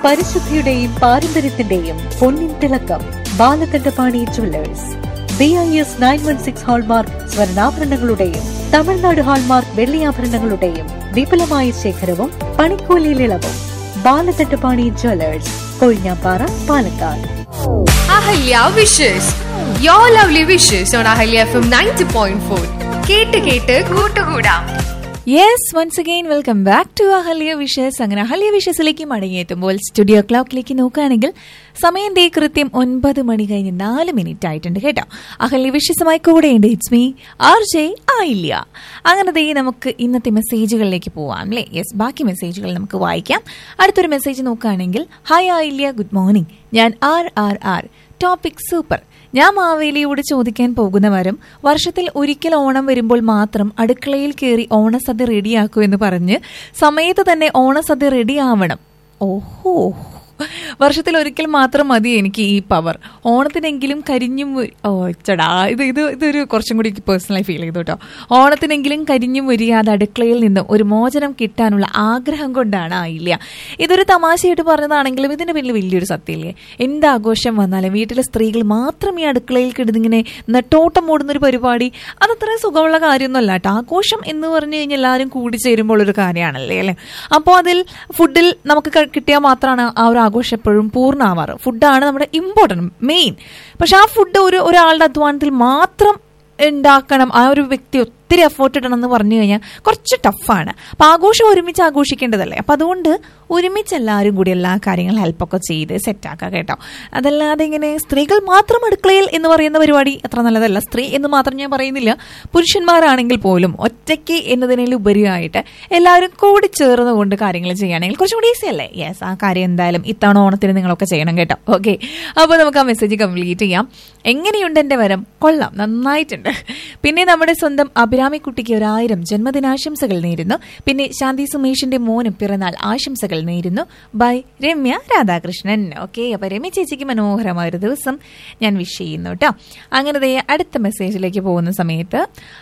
പരിശുദ്ധിയുടെയും പാരമ്പര്യത്തിന്റെയും പൊന്നിൻ തിളക്കം Balakantapani jewellers B I S nine one six hallmark സ്വർണ്ണാഭരണങ്ങളുടെയും തമിഴ്നാട് ഹാൾമാർക്ക് വെള്ളിയാഭരണങ്ങളുടെയും വിപുലമായ ശേഖരവും പണിക്കൂലിയിൽ ഇളവും Balakantapani jewellers Kozhinjampara Palakkad Ahalya wishes your lovely wishes on Ahalya F M ninety point four കേട്ട് കേട്ട് കൂട്ടുകൂടാം yes once again welcome back to Ahalya wishes അങ്ങനെ അഹല്യ വിഷസിലേക്ക് മടങ്ങിയെത്തുമ്പോൾ സ്റ്റുഡിയോ ക്ലോക്കിലേക്ക് നോക്കുകയാണെങ്കിൽ സമയം ദേ കൃത്യം ഒൻപത് മണി കഴിഞ്ഞ് നാല് മിനിറ്റ് ആയിട്ടുണ്ട് കേട്ടോ അഹല്യ വിഷസുമായി കൂടെയുണ്ട് ഇറ്റ്സ് മീ ആർ ജെ ആയില്ല അങ്ങനെ ദേ നമുക്ക് ഇന്നത്തെ മെസ്സേജുകളിലേക്ക് പോവാം അല്ലേ യെസ് ബാക്കി മെസ്സേജുകൾ നമുക്ക് വായിക്കാം അടുത്തൊരു മെസ്സേജ് നോക്കുകയാണെങ്കിൽ ഹായ് ആയില്യ ഗുഡ് മോർണിംഗ് ഞാൻ R R R topic super ഞാൻ മാവേലിയോട് ചോദിക്കാൻ പോകുന്നവരും വർഷത്തിൽ ഒരിക്കൽ ഓണം വരുമ്പോൾ മാത്രം അടുക്കളയിൽ കയറി ഓണസദ്യ റെഡിയാക്കൂ എന്ന് പറഞ്ഞ് സമയത്ത് തന്നെ ഓണസദ്യ റെഡിയാവണം ഓഹോ വർഷത്തിൽ ഒരിക്കൽ മാത്രം മതി എനിക്ക് ഈ പവർ ഓണത്തിനെങ്കിലും കരിഞ്ഞും മു- ഓ ചടാ ഇത് ഇത് ഇതൊരു കുറച്ചും കൂടി പേഴ്സണലായി ഫീൽ ചെയ്തു കേട്ടോ ഓണത്തിനെങ്കിലും കരിഞ്ഞും മുരിയാതെ അടുക്കളയിൽ നിന്നും ഒരു മോചനം കിട്ടാനുള്ള ആഗ്രഹം കൊണ്ടാണ് ആയില്ല ഇതൊരു തമാശയായിട്ട് പറഞ്ഞതാണെങ്കിലും ഇതിന് പിന്നിൽ വലിയൊരു സത്യമില്ലേ എന്ത് ആഘോഷം വന്നാലും വീട്ടിലെ സ്ത്രീകൾ മാത്രം ഈ അടുക്കളയിൽ കിടന്നിങ്ങനെ നെട്ടോട്ടം ഓടുന്ന ഒരു പരിപാടി അതത്ര സുഖമുള്ള കാര്യമൊന്നുമല്ല കേട്ടോ ആഘോഷം എന്ന് പറഞ്ഞു കഴിഞ്ഞാൽ എല്ലാവരും കൂടി ചേരുമ്പോൾ ഒരു കാര്യമാണല്ലേ അല്ലേ അപ്പോൾ അതിൽ ഫുഡിൽ നമുക്ക് ക- കിട്ടിയാൽ മാത്രമാണ് ആ ഒരു ആഘോഷം എപ്പോഴും പൂർണ്ണമാവാറ് ഫുഡാണ് നമ്മുടെ ഇമ്പോർട്ടൻറ്റ് മെയിൻ പക്ഷെ ആ ഫുഡ് ഒരു ഒരാളുടെ അധ്വാനത്തിൽ മാത്രം ഉണ്ടാക്കണം ആ ഒരു വ്യക്തി ഒത്തിരി എഫേർട്ട് ഇടണം എന്ന് പറഞ്ഞു കഴിഞ്ഞാൽ കുറച്ച് ടഫാണ് അപ്പൊ ആഘോഷം ഒരുമിച്ച് ആഘോഷിക്കേണ്ടതല്ലേ അപ്പൊ അതുകൊണ്ട് ഒരുമിച്ച് എല്ലാവരും കൂടി എല്ലാ കാര്യങ്ങളും ഹെൽപ്പൊക്കെ ചെയ്ത് സെറ്റാക്കുക കേട്ടോ അതല്ലാതെ ഇങ്ങനെ സ്ത്രീകൾ മാത്രം അടുക്കളയിൽ എന്ന് പറയുന്ന പരിപാടി അത്ര നല്ലതല്ല സ്ത്രീ എന്ന് മാത്രം ഞാൻ പറയുന്നില്ല പുരുഷന്മാരാണെങ്കിൽ പോലും ഒറ്റയ്ക്ക് എന്നതിനുപരിയായിട്ട് എല്ലാവരും കൂടി ചേർന്നുകൊണ്ട് കാര്യങ്ങൾ ചെയ്യുകയാണെങ്കിൽ കുറച്ചും കൂടി ഈസി അല്ലേ യെസ് ആ കാര്യം എന്തായാലും ഇത്തവണ ഓണത്തിന് നിങ്ങളൊക്കെ ചെയ്യണം കേട്ടോ ഓക്കെ അപ്പോൾ നമുക്ക് ആ മെസ്സേജ് കംപ്ലീറ്റ് ചെയ്യാം എങ്ങനെയുണ്ട് എൻ്റെ വരം കൊള്ളാം നന്നായിട്ടുണ്ട് പിന്നെ നമ്മുടെ സ്വന്തം അഭിരാമി കുട്ടിക്ക് ഒരായിരം ജന്മദിനാശംസകൾ നേരുന്നു പിന്നെ ശാന്തി സുമേഷിന്റെ മോനും പിറന്നാൾ ആശംസകൾ നേരുന്നു ബൈ രമ്യ രാധാകൃഷ്ണൻ ഓക്കെ അപ്പൊ രമ്യ ചേച്ചിക്ക് മനോഹരമായ ഒരു ദിവസം ഞാൻ വിഷ് ചെയ്യുന്നു കേട്ടോ അങ്ങനെ ദേ അടുത്ത മെസ്സേജിലേക്ക് പോകുന്ന സമയത്ത്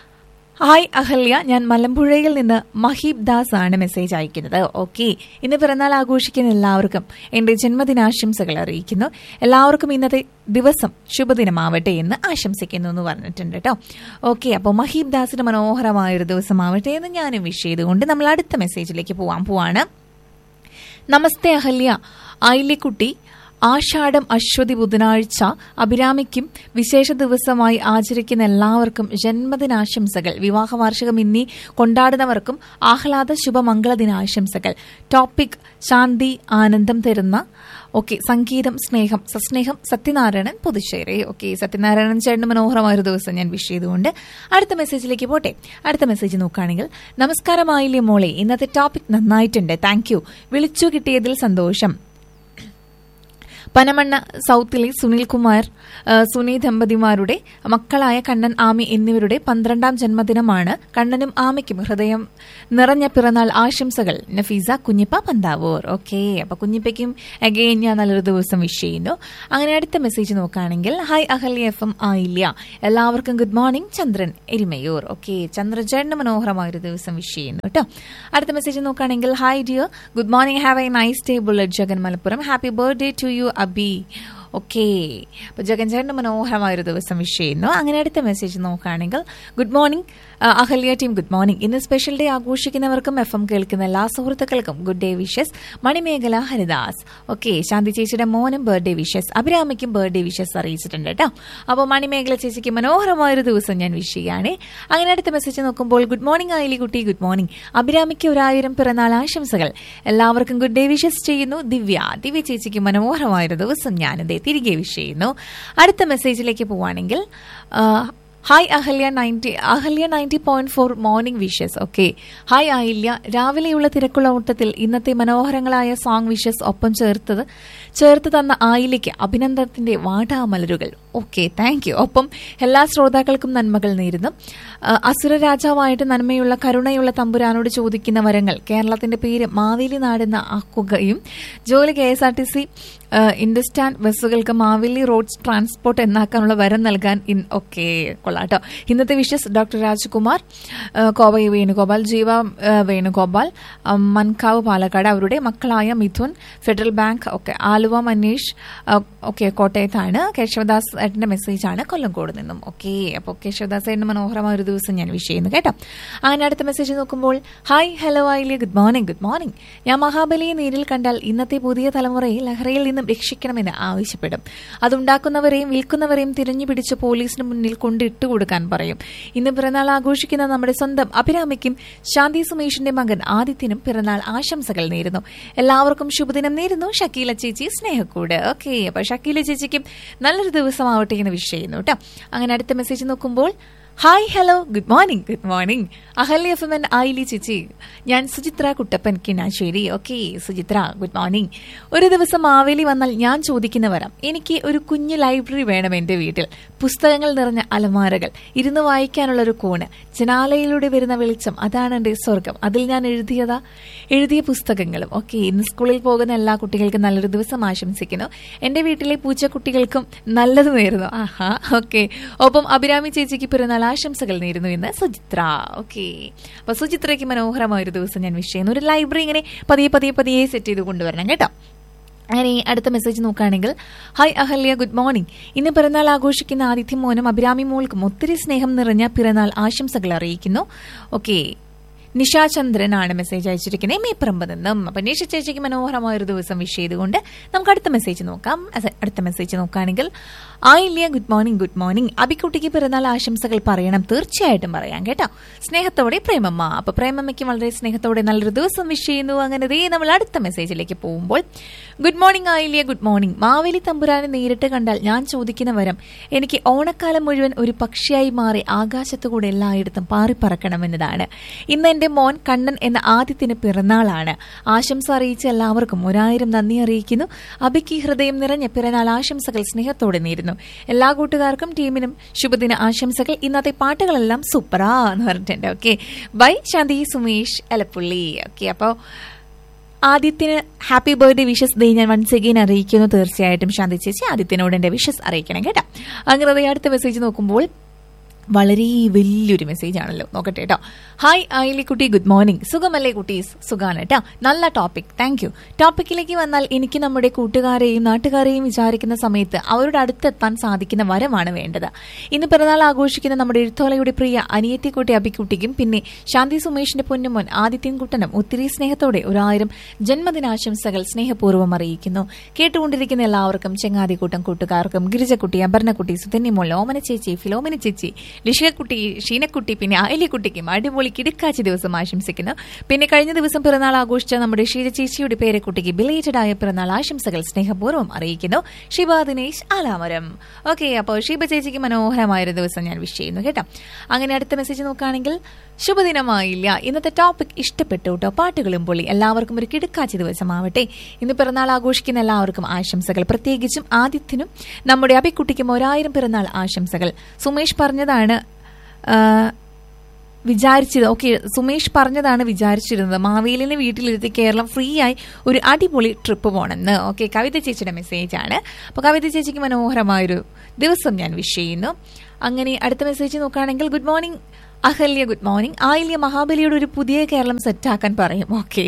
ഹായ് അഹല്യ ഞാൻ മലമ്പുഴയിൽ നിന്ന് മഹീബ് ദാസ് ആണ് മെസ്സേജ് അയക്കുന്നത് ഓക്കെ ഇന്ന് പിറന്നാൾ ആഘോഷിക്കുന്ന എല്ലാവർക്കും എന്റെ ജന്മദിനാശംസകൾ അറിയിക്കുന്നു എല്ലാവർക്കും ഇന്നത്തെ ദിവസം ശുഭദിനമാവട്ടെ എന്ന് ആശംസിക്കുന്നു എന്ന് പറഞ്ഞിട്ടുണ്ട് കേട്ടോ ഓക്കെ അപ്പോൾ മഹീബ് ദാസിന്റെ മനോഹരമായ ഒരു ദിവസമാവട്ടെ എന്ന് ഞാനും വിഷ് ചെയ്തുകൊണ്ട് നമ്മൾ അടുത്ത മെസ്സേജിലേക്ക് പോവാൻ പോവാണ് നമസ്തേ അഹല്യ ആയില്യക്കുട്ടി ആഷാഢം അശ്വതി ബുധനാഴ്ച അഭിരാമിക്കും വിശേഷ ദിവസമായി ആചരിക്കുന്ന എല്ലാവർക്കും ജന്മദിനാശംസകൾ വിവാഹ വാർഷികം ഇന്നീ കൊണ്ടാടുന്നവർക്കും ആഹ്ലാദ ശുഭമംഗള ദിനാശംസകൾ ടോപ്പിക് ശാന്തി ആനന്ദം തരുന്ന ഓക്കെ സംഗീതം സ്നേഹം സസ്നേഹം സത്യനാരായണൻ പുതുശ്ശേരി ഓക്കെ സത്യനാരായണൻ ചേട്ടന് മനോഹരമായ ഒരു ദിവസം ഞാൻ വിഷ് ചെയ്തുകൊണ്ട് അടുത്ത മെസ്സേജിലേക്ക് പോട്ടെ അടുത്ത മെസ്സേജ് നോക്കുകയാണെങ്കിൽ നമസ്കാരമായില്ലേ മോളെ ഇന്നത്തെ ടോപ്പിക് നന്നായിട്ടുണ്ട് താങ്ക് യു വിളിച്ചു കിട്ടിയതിൽ സന്തോഷം പനമണ്ണ സൗത്തിലെ സുനിൽകുമാർ ആ, സുനി ദമ്പതിമാരുടെ മക്കളായ കണ്ണൻ ആമി എന്നിവരുടെ പന്ത്രണ്ടാം ജന്മദിനമാണ് കണ്ണനും ആമിക്കും ഹൃദയം നിറഞ്ഞ പിറന്നാൾ ആശംസകൾ നഫീസ കുഞ്ഞിപ്പ പന്താവൂർ ഓക്കെ അപ്പൊ കുഞ്ഞിപ്പയ്ക്കും അഗെയിൻ ഞാൻ നല്ലൊരു ദിവസം വിഷ് ചെയ്യുന്നു അങ്ങനെ അടുത്ത മെസ്സേജ് നോക്കുകയാണെങ്കിൽ ഹായ് അഹല്യ എഫ് എം ആയില്ല എല്ലാവർക്കും good morning Chandran Erimayur okay ചന്ദ്രചേട്ടന് മനോഹരമായ ഒരു ദിവസം വിഷ് ചെയ്യുന്നു കേട്ടോ അടുത്ത മെസ്സേജ് നോക്കുകയാണെങ്കിൽ hi dear good morning have a nice day bullet Jagan Malappuram happy birthday to you Abi okay അപ്പോൾ ജഗൻ ചേട്ടന് മനോഹരമായ ഒരു ദിവസം വിഷ് ചെയ്യുന്നു അങ്ങനെ അടുത്ത മെസ്സേജ് നോക്കുകയാണെങ്കിൽ good morning Ahalya team good morning ഇന്ന് സ്പെഷ്യൽ ഡേ ആഘോഷിക്കുന്നവർക്കും എഫ് എം കേൾക്കുന്ന എല്ലാ സുഹൃത്തുക്കൾക്കും good day wishes Manimekhala Haridas okay Shanthi ചേച്ചിയുടെ മോനും ബർത്ത്ഡേ വിഷസ് അഭിരാമിക്കും ബർത്ത്ഡേ വിഷസ് അറിയിച്ചിട്ടുണ്ട് കേട്ടോ അപ്പോൾ മണിമേഖല ചേച്ചിക്ക് മനോഹരമായ ഒരു ദിവസം ഞാൻ വിഷ് ചെയ്യുകയാണ് അങ്ങനെ അടുത്ത മെസ്സേജ് നോക്കുമ്പോൾ ഗുഡ് മോർണിംഗ് ആയിലി കുട്ടി ഗുഡ് മോർണിംഗ് അഭിരാമിക്ക് ഒരായിരം പിറന്നാൾ ആശംസകൾ എല്ലാവർക്കും ഗുഡ് ഡേ വിഷസ് ചെയ്യുന്നു ദിവ്യ ദിവ്യ ചേച്ചിക്ക് മനോഹരമായ ഒരു ദിവസം ഞാനിതേ തിരികെ വിഷ് ചെയ്യുന്നു അടുത്ത മെസ്സേജിലേക്ക് പോവുകയാണെങ്കിൽ ആ, hi Ahalya ninety Ahalya ninety point four morning wishes okay hi Ayilya രാവിലെയുള്ള തിരക്കുള്ള ഓട്ടത്തിൽ ഇന്നത്തെ മനോഹരങ്ങളായ സോങ് വിഷസ് ഒപ്പം ചേർത്തത് ചേർത്ത് തന്ന ആയില്യയ്ക്ക് അഭിനന്ദനത്തിന്റെ വാടാമലരുകൾ ഓക്കെ താങ്ക് യു ഒപ്പം എല്ലാ ശ്രോതാക്കൾക്കും നന്മകൾ നേരുന്നു ആ, അസുര രാജാവായിട്ട് നന്മയുള്ള കരുണയുള്ള തമ്പുരാനോട് ചോദിക്കുന്ന വരങ്ങൾ കേരളത്തിന്റെ പേര് മാവേലി നാടെന്ന് ആക്കുകയും ജോലി K S R T C ഇൻഡസ്റ്റാൻഡ് ബസ്സുകൾക്ക് മാവേലി റോഡ്സ് ട്രാൻസ്പോർട്ട് എന്നാക്കാനുള്ള വരം നൽകാൻ ഇൻ ഓക്കെ കൊള്ളാം കേട്ടോ ഇന്നത്തെ വിഷസ് ഡോക്ടർ രാജ്കുമാർ ആ, കോവൈ വേണുഗോപാൽ ജീവ ആ, വേണുഗോപാൽ ആ, മൻകാവ് പാലക്കാട് അവരുടെ മക്കളായ മിഥുൻ ഫെഡറൽ ബാങ്ക് ഒക്കെ ആലുവ മനീഷ് ഓക്കെ കോട്ടയത്താണ് കേശവദാസ് ഏട്ടന്റെ മെസ്സേജാണ് കൊല്ലംകോട് നിന്നും ഓക്കെ അപ്പോൾ കേശവദാസ് ഏട്ടന് മനോഹരമായ ഒരു ദിവസം ഞാൻ വിഷ് ചെയ്യുന്നു കേട്ടോ അങ്ങനെ അടുത്ത മെസ്സേജ് നോക്കുമ്പോൾ ഹായ് ഹലോ ആയില്ലേ ഗുഡ് മോർണിംഗ് ഗുഡ് മോർണിംഗ് ഞാൻ മഹാബലിയെ നേരിൽ കണ്ടാൽ ഇന്നത്തെ പുതിയ തലമുറയെ ലഹരിയിൽ നിന്നും രക്ഷിക്കണമെന്ന് ആവശ്യപ്പെടും അതുണ്ടാക്കുന്നവരെയും വിൽക്കുന്നവരെയും തിരഞ്ഞു പിടിച്ച് പോലീസിന് മുന്നിൽ കൊണ്ട് ഇട്ടുകൊടുക്കാൻ പറയും ഇന്ന് പിറന്നാൾ ആഘോഷിക്കുന്ന നമ്മുടെ സ്വന്തം അഭിരാമിക്കും ശാന്തി സുമേഷിന്റെ മകൻ ആദിത്യനും പിറന്നാൾ ആശംസകൾ നേരുന്നു എല്ലാവർക്കും ശുഭദിനം നേരുന്നു ഷക്കീല ചേച്ചി സ്നേഹക്കൂട് ഓക്കെ അപ്പൊ ഷക്കീല ചേച്ചിക്കും നല്ലൊരു ദിവസമാവട്ടെ എന്ന് വിഷ് ചെയ്യുന്നു കേട്ടോ അങ്ങനെ അടുത്ത മെസ്സേജ് നോക്കുമ്പോൾ hi hello good morning good morning Ahalya F M എൻ ആയിലി ചേച്ചി ഞാൻ Suchitra Kuttappan Kinassery okay Suchitra good morning ഒരു ദിവസം മാവേലി വന്നാൽ ഞാൻ ചോദിക്കുന്ന വരാം എനിക്ക് ഒരു കുഞ്ഞു ലൈബ്രറി വേണം എൻ്റെ വീട്ടിൽ പുസ്തകങ്ങൾ നിറഞ്ഞ അലമാരകൾ ഇരുന്ന് വായിക്കാനുള്ള ഒരു കോണ് ജനാലയിലൂടെ വരുന്ന വെളിച്ചം അതാണ് എൻ്റെ സ്വർഗം അതിൽ ഞാൻ എഴുതിയതാ എഴുതിയ പുസ്തകങ്ങളും ഓക്കെ ഇന്ന് സ്കൂളിൽ പോകുന്ന എല്ലാ കുട്ടികൾക്കും നല്ലൊരു ദിവസം ആശംസിക്കുന്നു എൻ്റെ വീട്ടിലെ പൂച്ചക്കുട്ടികൾക്കും നല്ലത് നേരുന്നു ആഹാ ഓക്കെ ഒപ്പം അഭിരാമി ചേച്ചിക്ക് പിറന്നാൾ ആശംസകൾ നേരുന്നു എന്ന് സുചിത്ര ഓക്കെ അപ്പൊ സുചിത്രയ്ക്ക് മനോഹരമായ ഒരു ദിവസം ഞാൻ വിഷ് ചെയ്യുന്നു ഒരു ലൈബ്രറി ഇങ്ങനെ പതിയെ പതിയെ പതിയെ സെറ്റ് ചെയ്ത് കൊണ്ടുവരണം കേട്ടോ അങ്ങനെ അടുത്ത മെസ്സേജ് നോക്കുകയാണെങ്കിൽ ഹായ് അഹല്യ ഗുഡ് മോർണിംഗ് ഇന്ന് പിറന്നാൾ ആഘോഷിക്കുന്ന ആദിത്യം മോനും അഭിരാമി മോൾക്കും ഒത്തിരി സ്നേഹം നിറഞ്ഞ പിറന്നാൾ ആശംസകൾ അറിയിക്കുന്നു ഓക്കെ നിഷ ചന്ദ്രനാണ് മെസ്സേജ് അയച്ചിരിക്കുന്നത് മേപ്പറമ്പ് നിന്നും അപ്പൊ നിഷ ചേച്ചിക്ക് മനോഹരമായ ഒരു ദിവസം വിഷ് ചെയ്തുകൊണ്ട് നമുക്ക് അടുത്ത മെസ്സേജ് നോക്കാം അത് അടുത്ത മെസ്സേജ് നോക്കുകയാണെങ്കിൽ Ayilya good morning good morning അബിക്കുട്ടിക്ക് പിറന്നാൾ ആശംസകൾ പറയണം തീർച്ചയായിട്ടും പറയാം കേട്ടോ സ്നേഹത്തോടെ പ്രേമമ്മ അപ്പൊ പ്രേമമ്മയ്ക്ക് വളരെ സ്നേഹത്തോടെ നല്ലൊരു ദിവസം വിഷ് ചെയ്യുന്നു അങ്ങനെ ദേ നമ്മൾ അടുത്ത മെസ്സേജിലേക്ക് പോകുമ്പോൾ good morning Ayilya good morning Maveli തമ്പുരാനെ നേരിട്ട് കണ്ടാൽ ഞാൻ ചോദിക്കുന്ന വരം എനിക്ക് ഓണക്കാലം മുഴുവൻ ഒരു പക്ഷിയായി മാറി ആകാശത്തുകൂടെ എല്ലായിടത്തും പാറിപ്പറക്കണമെന്നതാണ് ഇന്ന് എന്റെ മോൻ കണ്ണൻ എന്ന ആദ്യത്തിന് പിറന്നാളാണ് ആശംസ അറിയിച്ച എല്ലാവർക്കും ഒരായിരം നന്ദി അറിയിക്കുന്നു അബിക്ക് ഹൃദയം നിറഞ്ഞ പിറന്നാൾ ആശംസകൾ സ്നേഹത്തോടെ നേരുന്നു എല്ലാ കൂട്ടുകാർക്കും ടീമിനും ശുഭദിന ആശംസകൾ ഇന്നത്തെ പാട്ടുകളെല്ലാം സൂപ്പറാ എന്ന് പറഞ്ഞിട്ടുണ്ട് okay bye Shanthi Sumesh Elappully okay അപ്പോൾ ആദിത്യന് ഹാപ്പി ബർത്ത്ഡേ വിഷസ് ദേ ഞാൻ വൺസ് അഗെയിൻ അറിയിക്കുന്നു തീർച്ചയായിട്ടും ശാന്തി ചേച്ചി ആദിത്യനോട് എന്റെ വിഷസ് അറിയിക്കണം കേട്ടോ അങ്ങനെ ദേ അടുത്ത മെസ്സേജ് നോക്കുമ്പോൾ വളരെ വലിയൊരു മെസ്സേജ് ആണല്ലോ നോക്കട്ടെ കേട്ടോ ഹായ് ആയിലി കുട്ടി ഗുഡ് മോർണിംഗ് സുഖമല്ലേ കുട്ടീസ് സുഖാണ് കേട്ടോ നല്ല ടോപ്പിക് താങ്ക് യു ടോപ്പിക്കിലേക്ക് വന്നാൽ എനിക്ക് നമ്മുടെ കൂട്ടുകാരെയും നാട്ടുകാരെയും വിചാരിക്കുന്ന സമയത്ത് അവരുടെ അടുത്തെത്താൻ സാധിക്കുന്ന വരമാണ് വേണ്ടത് ഇന്ന് പിറന്നാൾ ആഘോഷിക്കുന്ന നമ്മുടെ എഴുത്തോലയുടെ പ്രിയ അനിയത്തിക്കുട്ടി അബിക്കുട്ടിക്കും പിന്നെ ശാന്തി സുമേഷിന്റെ പൊന്നുമോൻ ആദിത്യൻ കുട്ടനും ഒത്തിരി സ്നേഹത്തോടെ ഒരായിരം ജന്മദിനാശംസകൾ സ്നേഹപൂർവ്വം അറിയിക്കുന്നു കേട്ടുകൊണ്ടിരിക്കുന്ന എല്ലാവർക്കും ചെങ്ങാതിക്കൂട്ടം കൂട്ടുകാർക്കും ഗിരിജക്കുട്ടി അപർണക്കുട്ടി സുതന്യമോൾ ഓമന ചേച്ചി ഫിലോമിന ചേച്ചി ലിഷികക്കുട്ടി ഷീനക്കുട്ടി പിന്നെ അയലിക്കുട്ടിക്കും അടിപൊളി കിടുക്കാച്ചി ദിവസം ആശംസിക്കുന്നു പിന്നെ കഴിഞ്ഞ ദിവസം പിറന്നാൾ ആഘോഷിച്ച നമ്മുടെ ഷീജ ചേച്ചിയുടെ പേരക്കുട്ടിക്ക് ബിലേറ്റഡ് ആയ പിറന്നാൾ ആശംസകൾ സ്നേഹപൂർവ്വം അറിയിക്കുന്നു ശിവ ദിനേശ് ആലാമരം ഓക്കെ അപ്പോൾ ഷീബ ചേച്ചിക്ക് മനോഹരമായ ഒരു ദിവസം ഞാൻ വിഷ് ചെയ്യുന്നു കേട്ടോ അങ്ങനെ അടുത്ത മെസ്സേജ് നോക്കുകയാണെങ്കിൽ ശുഭദിനമായില്ല ഇന്നത്തെ ടോപ്പിക് ഇഷ്ടപ്പെട്ടു കേട്ടോ പാട്ടുകളും പൊളി എല്ലാവർക്കും ഒരു കിടുക്കാച്ചി ദിവസമാവട്ടെ ഇന്ന് പിറന്നാൾ ആഘോഷിക്കുന്ന എല്ലാവർക്കും ആശംസകൾ പ്രത്യേകിച്ചും ആദിത്യനും നമ്മുടെ അബിക്കുട്ടിക്കും ഒരായിരം പിറന്നാൾ ആശംസകൾ സുമേഷ് പറഞ്ഞതാണ് ആ, വിചാരിച്ചത് ഓക്കെ സുമേഷ് പറഞ്ഞതാണ് വിചാരിച്ചിരുന്നത് മാവേലിനെ വീട്ടിലിരുത്തി കേരളം ഫ്രീ ആയി ഒരു അടിപൊളി ട്രിപ്പ് പോണെന്ന് ഓക്കെ കവിത ചേച്ചിയുടെ മെസ്സേജ് ആണ് അപ്പോൾ കവിത ചേച്ചിക്ക് മനോഹരമായൊരു ദിവസം ഞാൻ വിഷ് ചെയ്യുന്നു അങ്ങനെ അടുത്ത മെസ്സേജ് നോക്കുകയാണെങ്കിൽ good morning Ahalya good morning Ayilya മഹാബലിയുടെ ഒരു പുതിയ കേരളം സെറ്റാക്കാൻ പറയും ഓക്കെ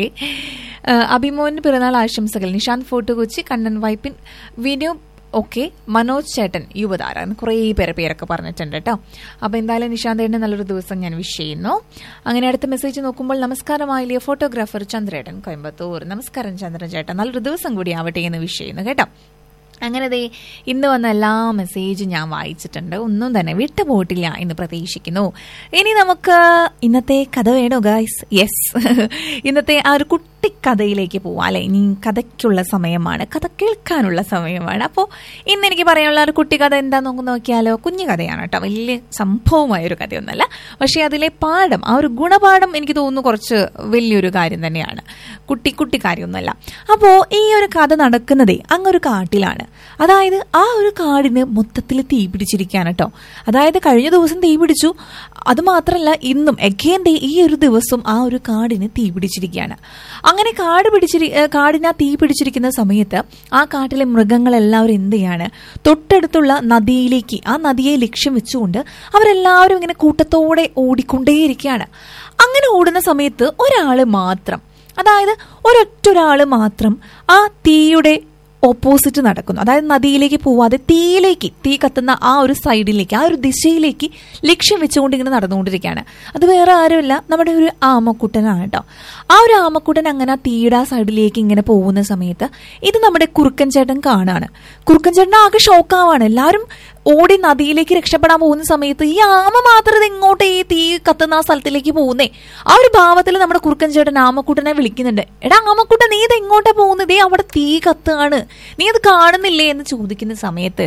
അഭിമോന് പിറന്നാൾ ആശംസകൾ നിഷാന്ത് ഫോർട്ട് കൊച്ചി കണ്ണൻ വൈപ്പിൻ വിനു ഓക്കെ മനോജ് ചേട്ടൻ യുവതാര എന്ന് കുറേ പേരെ പേരൊക്കെ പറഞ്ഞിട്ടുണ്ട് കേട്ടോ അപ്പോൾ എന്തായാലും നിശാന്തേട്ടന് നല്ലൊരു ദിവസം ഞാൻ വിഷ് ചെയ്യുന്നു അങ്ങനെ അടുത്ത മെസ്സേജ് നോക്കുമ്പോൾ നമസ്കാരമായില്ലേ ഫോട്ടോഗ്രാഫർ ചന്ദ്രേട്ടൻ കോയമ്പത്തൂർ നമസ്കാരം ചന്ദ്രൻ ചേട്ടൻ നല്ലൊരു ദിവസം കൂടി ആവട്ടെ എന്ന് വിഷ് ചെയ്യുന്നു കേട്ടോ അങ്ങനെ ദേ ഇന്ന് വന്ന എല്ലാ മെസ്സേജും ഞാൻ വായിച്ചിട്ടുണ്ട് ഒന്നും തന്നെ വിട്ടുപോയിട്ടില്ല എന്ന് പ്രതീക്ഷിക്കുന്നു ഇനി നമുക്ക് ഇന്നത്തെ കഥ വേണോ ഗായ്സ് യെസ് ഇന്നത്തെ ആ ഒരു കുട്ടിക്കഥയിലേക്ക് പോവാം അല്ലെ ഇനി കഥയ്ക്കുള്ള സമയമാണ് കഥ കേൾക്കാനുള്ള സമയമാണ് അപ്പോൾ ഇന്ന് എനിക്ക് പറയാനുള്ള ഒരു കുട്ടിക്കഥ എന്താന്ന് നമുക്ക് നോക്കിയാലോ കുഞ്ഞു കഥയാണ് കേട്ടോ വലിയ സംഭവമായ ഒരു കഥയൊന്നുമല്ല പക്ഷേ അതിലെ പാഠം ആ ഒരു ഗുണപാഠം എനിക്ക് തോന്നുന്നു കുറച്ച് വലിയൊരു കാര്യം തന്നെയാണ് കുട്ടി കുട്ടി കാര്യമൊന്നുമല്ല അപ്പോൾ ഈ ഒരു കഥ നടക്കുന്നതേ അങ്ങൊരു കാട്ടിലാണ് അതായത് ആ ഒരു കാടിന് മൊത്തത്തിൽ തീ പിടിച്ചിരിക്കുകയാണ് കേട്ടോ അതായത് കഴിഞ്ഞ ദിവസം തീ പിടിച്ചു അത് മാത്രമല്ല ഇന്നും എഗെയിൻ ഡേ ഈ ഒരു ദിവസം ആ ഒരു കാടിന് തീ പിടിച്ചിരിക്കുകയാണ് അങ്ങനെ കാട് പിടിച്ചിരി ഏ, കാടിനാ തീ പിടിച്ചിരിക്കുന്ന സമയത്ത് ആ കാട്ടിലെ മൃഗങ്ങളെല്ലാവരും എന്ത് ചെയ്യാണ് തൊട്ടടുത്തുള്ള നദിയിലേക്ക് ആ നദിയെ ലക്ഷ്യം വെച്ചുകൊണ്ട് അവരെല്ലാവരും ഇങ്ങനെ കൂട്ടത്തോടെ ഓടിക്കൊണ്ടേയിരിക്കുകയാണ് അങ്ങനെ ഓടുന്ന സമയത്ത് ഒരാള് മാത്രം അതായത് ഒരൊറ്റ ഒരാള് മാത്രം ആ തീയുടെ ഓപ്പോസിറ്റ് നടക്കുന്നു അതായത് നദിയിലേക്ക് പോവാതെ തീയിലേക്ക് തീ കത്തുന്ന ആ ഒരു സൈഡിലേക്ക് ആ ഒരു ദിശയിലേക്ക് ലക്ഷ്യം വെച്ചുകൊണ്ട് ഇങ്ങനെ നടന്നുകൊണ്ടിരിക്കുകയാണ് അത് വേറെ ആരുമല്ല നമ്മുടെ ഒരു ആമക്കുട്ടനാണ് കേട്ടോ ആ ഒരു ആമക്കുട്ടൻ അങ്ങനെ ആ തീയുടെ ആ സൈഡിലേക്ക് ഇങ്ങനെ പോകുന്ന സമയത്ത് ഇത് നമ്മുടെ കുറുക്കൻ ചേട്ടൻ കാണാണ് കുറുക്കൻ ചേട്ടൻ ആകെ ഷോക്കാവാണ് എല്ലാവരും ഓടി നദിയിലേക്ക് രക്ഷപ്പെടാൻ പോകുന്ന സമയത്ത് ഈ ആമ മാത്രം ഇത് എങ്ങോട്ട് ഈ തീ കത്തുന്ന ആ സ്ഥലത്തിലേക്ക് പോകുന്നേ ആ ഒരു ഭാവത്തിൽ നമ്മുടെ കുറുക്കൻ ചേട്ടൻ ആമക്കുട്ടനെ വിളിക്കുന്നുണ്ട് എടാ ആമക്കുട്ടൻ നീ ഇത് എങ്ങോട്ടാ പോകുന്നത് ദേ അവിടെ തീ കത്തുകയാണ് നീ അത് കാണുന്നില്ലേ എന്ന് ചോദിക്കുന്ന സമയത്ത്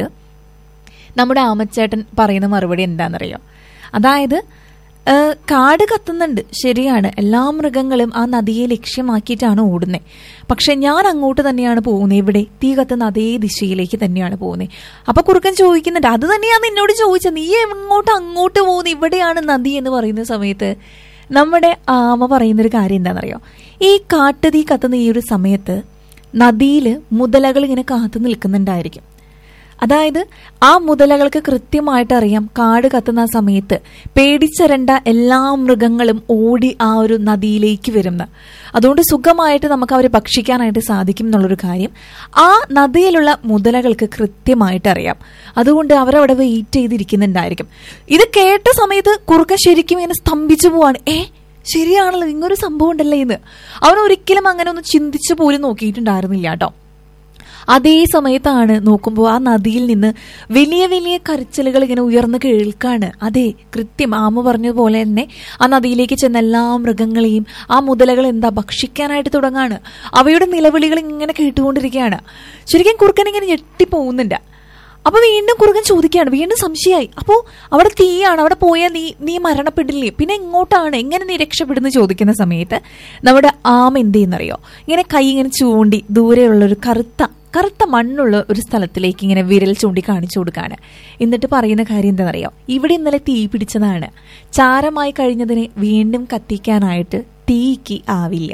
നമ്മുടെ ആമച്ചേട്ടൻ പറയുന്ന മറുപടി എന്താണെന്നറിയോ അതായത് ഏഹ്, കാട് കത്തുന്നുണ്ട് ശരിയാണ് എല്ലാ മൃഗങ്ങളും ആ നദിയെ ലക്ഷ്യമാക്കിയിട്ടാണ് ഓടുന്നത് പക്ഷെ ഞാൻ അങ്ങോട്ട് തന്നെയാണ് പോകുന്നത് ഇവിടെ തീ കത്തുന്ന അതേ ദിശയിലേക്ക് തന്നെയാണ് പോകുന്നത് അപ്പൊ കുറുക്കൻ ചോദിക്കുന്നുണ്ട് അത് തന്നെയാണ് നിന്നോട് ചോദിച്ചത് നീ എങ്ങോട്ട് അങ്ങോട്ട് പോകുന്നത് ഇവിടെയാണ് നദി എന്ന് പറയുന്ന സമയത്ത് നമ്മുടെ ആമ പറയുന്നൊരു കാര്യം എന്താണെന്നറിയോ ഈ കാട്ടുതീ കത്തുന്ന ഈ ഒരു സമയത്ത് നദിയിൽ മുതലകൾ ഇങ്ങനെ കാത്തു നിൽക്കുന്നുണ്ടായിരിക്കും അതായത് ആ മുതലകൾക്ക് കൃത്യമായിട്ട് അറിയാം കാട് കത്തുന്ന ആ സമയത്ത് പേടിച്ചരണ്ട എല്ലാ മൃഗങ്ങളും ഓടി ആ ഒരു നദിയിലേക്ക് വരുന്ന അതുകൊണ്ട് സുഖമായിട്ട് നമുക്ക് അവരെ ഭക്ഷിക്കാനായിട്ട് സാധിക്കും എന്നുള്ളൊരു കാര്യം ആ നദിയിലുള്ള മുതലകൾക്ക് കൃത്യമായിട്ട് അറിയാം അതുകൊണ്ട് അവരവിടെ വെയിറ്റ് ചെയ്തിരിക്കുന്നുണ്ടായിരിക്കും ഇത് കേട്ട സമയത്ത് കുറുക്കൻ ശരിക്കും ഇങ്ങനെ സ്തംഭിച്ചു പോവാണ് ഏ ശരിയാണല്ലോ ഇങ്ങനൊരു സംഭവം ഉണ്ടല്ലേ എന്ന് അവൻ ഒരിക്കലും അങ്ങനെ ഒന്ന് ചിന്തിച്ചു പോലും നോക്കിയിട്ടുണ്ടായിരുന്നില്ല കേട്ടോ അതേ സമയത്താണ് നോക്കുമ്പോൾ ആ നദിയിൽ നിന്ന് വലിയ വലിയ കരച്ചിലുകൾ ഇങ്ങനെ ഉയർന്നു കേൾക്കാണ് അതെ കൃത്യം ആമ പറഞ്ഞതുപോലെ തന്നെ ആ നദിയിലേക്ക് ചെന്ന എല്ലാ മൃഗങ്ങളെയും ആ മുതലകൾ എന്താ ഭക്ഷിക്കാനായിട്ട് തുടങ്ങാണ് അവയുടെ നിലവിളികൾ ഇങ്ങനെ കേട്ടുകൊണ്ടിരിക്കുകയാണ് ശരിക്കും കുറുക്കൻ ഇങ്ങനെ ഞെട്ടിപ്പോകുന്നുണ്ട് അപ്പൊ വീണ്ടും കുറുക്കൻ ചോദിക്കുകയാണ് വീണ്ടും സംശയമായി അപ്പോ അവിടെ തീയാണ് അവിടെ പോയാൽ നീ നീ മരണപ്പെടില്ലേ പിന്നെ എങ്ങോട്ടാണ് എങ്ങനെ നീ രക്ഷപ്പെടുന്നു ചോദിക്കുന്ന സമയത്ത് നമ്മുടെ ആമ എന്ത് ചെയ്യുന്നറിയോ ഇങ്ങനെ കൈ ഇങ്ങനെ ചൂണ്ടി ദൂരെയുള്ള ഒരു കറുത്ത കറുത്ത മണ്ണുള്ള ഒരു സ്ഥലത്തിലേക്ക് ഇങ്ങനെ വിരൽ ചൂണ്ടി കാണിച്ചു കൊടുക്കാണ് എന്നിട്ട് പറയുന്ന കാര്യം എന്താണെന്നറിയോ ഇവിടെ ഇന്നലെ തീ പിടിച്ചതാണ് ചാരമായി കഴിഞ്ഞതിനെ വീണ്ടും കത്തിക്കാനായിട്ട് തീക്ക് ആവില്ല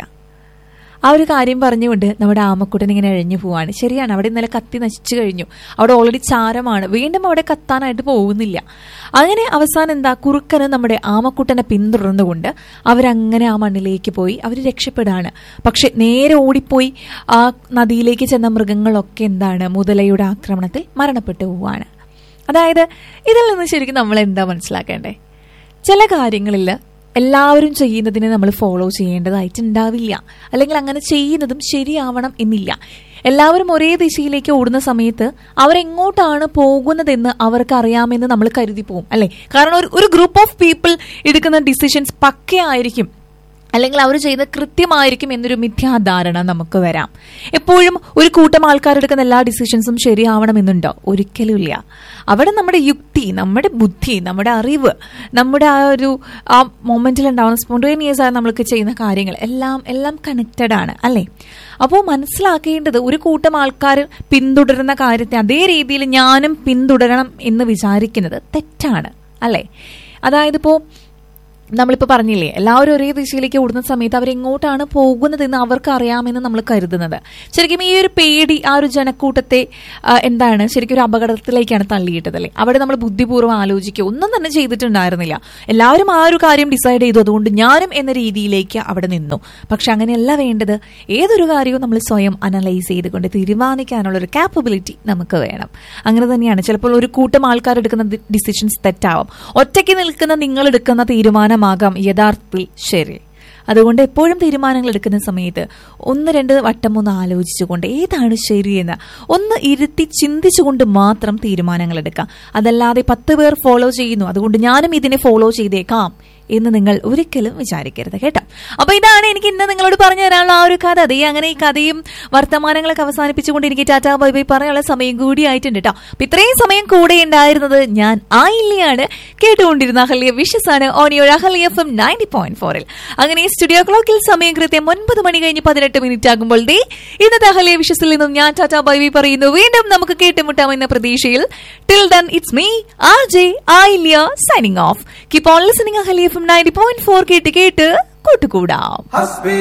ആ ഒരു കാര്യം പറഞ്ഞുകൊണ്ട് നമ്മുടെ ആമക്കുട്ടൻ ഇങ്ങനെ എഴഞ്ഞു പോവാണ് ശരിയാണ് അവിടെ ഇന്നലെ കത്തി നശിച്ചു കഴിഞ്ഞു അവിടെ ഓൾറെഡി ചാരമാണ് വീണ്ടും അവിടെ കത്താനായിട്ട് പോകുന്നില്ല അങ്ങനെ അവസാനം എന്താ കുറുക്കന് നമ്മുടെ ആമക്കുട്ടനെ പിന്തുടർന്നുകൊണ്ട് അവരങ്ങനെ ആ മണ്ണിലേക്ക് പോയി അവർ രക്ഷപ്പെടാണ് പക്ഷെ നേരെ ഓടിപ്പോയി ആ നദിയിലേക്ക് ചെന്ന മൃഗങ്ങളൊക്കെ എന്താണ് മുതലയുടെ ആക്രമണത്തിൽ മരണപ്പെട്ടു പോവാണ് അതായത് ഇതിൽ നിന്ന് ശരിക്കും നമ്മൾ എന്താ മനസ്സിലാക്കേണ്ടേ ചില കാര്യങ്ങളിൽ എല്ലാവരും ചെയ്യുന്നതിനെ നമ്മൾ ഫോളോ ചെയ്യേണ്ടതായിട്ടുണ്ടാവില്ല അല്ലെങ്കിൽ അങ്ങനെ ചെയ്യുന്നതും ശരിയാവണം എന്നില്ല എല്ലാവരും ഒരേ ദിശയിലേക്ക് ഓടുന്ന സമയത്ത് അവരെങ്ങോട്ടാണ് പോകുന്നതെന്ന് അവർക്ക് അറിയാമെന്ന് നമ്മൾ കരുതി പോകും അല്ലെ കാരണം ഒരു ഒരു ഗ്രൂപ്പ് ഓഫ് പീപ്പിൾ എടുക്കുന്ന ഡിസിഷൻസ് പക്കയായിരിക്കും അല്ലെങ്കിൽ അവർ ചെയ്യുന്നത് കൃത്യമായിരിക്കും എന്നൊരു മിഥ്യാധാരണ നമുക്ക് വരാം എപ്പോഴും ഒരു കൂട്ടം ആൾക്കാരെടുക്കുന്ന എല്ലാ ഡിസിഷൻസും ശരിയാവണമെന്നുണ്ടോ ഒരിക്കലും ഇല്ല അവിടെ നമ്മുടെ യുക്തി നമ്മുടെ ബുദ്ധി നമ്മുടെ അറിവ് നമ്മുടെ ആ ഒരു ആ മൊമെന്റിൽ ഉണ്ടാവുന്ന സ്പോണ്ടേനിയസ് ആയി നമ്മൾക്ക് ചെയ്യുന്ന കാര്യങ്ങൾ എല്ലാം എല്ലാം കണക്റ്റഡ് ആണ് അല്ലേ അപ്പോൾ മനസ്സിലാക്കേണ്ടത് ഒരു കൂട്ടം ആൾക്കാർ പിന്തുടരുന്ന കാര്യത്തെ അതേ രീതിയിൽ ഞാനും പിന്തുടരണം എന്ന് വിചാരിക്കുന്നത് തെറ്റാണ് അല്ലേ അതായത് ഇപ്പോൾ നമ്മളിപ്പോൾ പറഞ്ഞില്ലേ എല്ലാവരും ഒരേ ദിശയിലേക്ക് ഓടുന്ന സമയത്ത് അവരെങ്ങോട്ടാണ് പോകുന്നതെന്ന് അവർക്ക് അറിയാമെന്ന് നമ്മൾ കരുതുന്നത് ശരിക്കും ഈ ഒരു പേടി ആ ഒരു ജനക്കൂട്ടത്തെ ആ, എന്താണ് ശരിക്കും ഒരു അപകടത്തിലേക്കാണ് തള്ളിയിട്ടത് അല്ലേ അവിടെ നമ്മൾ ബുദ്ധിപൂർവ്വം ആലോചിക്കുക ഒന്നും തന്നെ ചെയ്തിട്ടുണ്ടായിരുന്നില്ല എല്ലാവരും ആ ഒരു കാര്യം ഡിസൈഡ് ചെയ്തു അതുകൊണ്ട് ഞാനും എന്ന രീതിയിലേക്ക് അവിടെ നിന്നു പക്ഷെ അങ്ങനെയല്ല വേണ്ടത് ഏതൊരു കാര്യവും നമ്മൾ സ്വയം അനലൈസ് ചെയ്തുകൊണ്ട് തീരുമാനിക്കാനുള്ള ഒരു കാപ്പബിലിറ്റി നമുക്ക് വേണം അങ്ങനെ തന്നെയാണ് ചിലപ്പോൾ ഒരു കൂട്ടം ആൾക്കാർ എടുക്കുന്ന ഡിസിഷൻസ് തെറ്റാവും ഒറ്റയ്ക്ക് നിൽക്കുന്ന നിങ്ങൾ എടുക്കുന്ന തീരുമാനമാകാം യഥാർത്ഥത്തിൽ ശരി അതുകൊണ്ട് എപ്പോഴും തീരുമാനങ്ങൾ എടുക്കുന്ന സമയത്ത് ഒന്ന് രണ്ട് വട്ടം ഒന്ന് ആലോചിച്ചുകൊണ്ട് ഏതാണ് ശരിയെന്ന് ഒന്ന് ഇരുത്തി ചിന്തിച്ചുകൊണ്ട് മാത്രം തീരുമാനങ്ങൾ എടുക്കാം അതല്ലാതെ പത്ത് പേർ ഫോളോ ചെയ്യുന്നു അതുകൊണ്ട് ഞാനും ഇതിനെ ഫോളോ ചെയ്തേക്കാം എന്ന് നിങ്ങൾ ഒരിക്കലും വിചാരിക്കരുത് കേട്ടോ അപ്പൊ ഇതാണ് എനിക്ക് ഇന്ന് നിങ്ങളോട് പറഞ്ഞു തരാനുള്ള ആ ഒരു കഥ അതേ അങ്ങനെ ഈ കഥയും വർത്തമാനങ്ങളൊക്കെ അവസാനിപ്പിച്ചുകൊണ്ട് എനിക്ക് ടാറ്റാ ബൈ ബൈ പറയാനുള്ള സമയം കൂടി ആയിട്ടുണ്ട് കേട്ടോ അപ്പൊ ഇത്രയും സമയം കൂടെ ഉണ്ടായിരുന്നത് ഞാൻ ആയില്ലയാണ് കേട്ടുകൊണ്ടിരുന്ന അഹല്യ വിഷസ് ആണ് ഓണിയോ Ahalya F M ninety point ഫോറിൽ അങ്ങനെ സ്റ്റുഡിയോ ക്ലോക്കിൽ സമയം കൃത്യം ഒൻപത് മണി കഴിഞ്ഞ് പതിനെട്ട് മിനിറ്റ് ആകുമ്പോൾ ദേ ഇന്നത്തെ അഹല്യ വിഷസിൽ നിന്നും ഞാൻ ടാറ്റാ ബൈ ബൈ പറയുന്നു വീണ്ടും നമുക്ക് കേട്ടുമുട്ടാമെന്ന പ്രതീക്ഷയിൽ till then it's me R J Ayilya signing off keep on listening Ahalya F M ninety point four കേട്ട് കേട്ട് കൂട്ടുകൂടാം ഹസ്ബി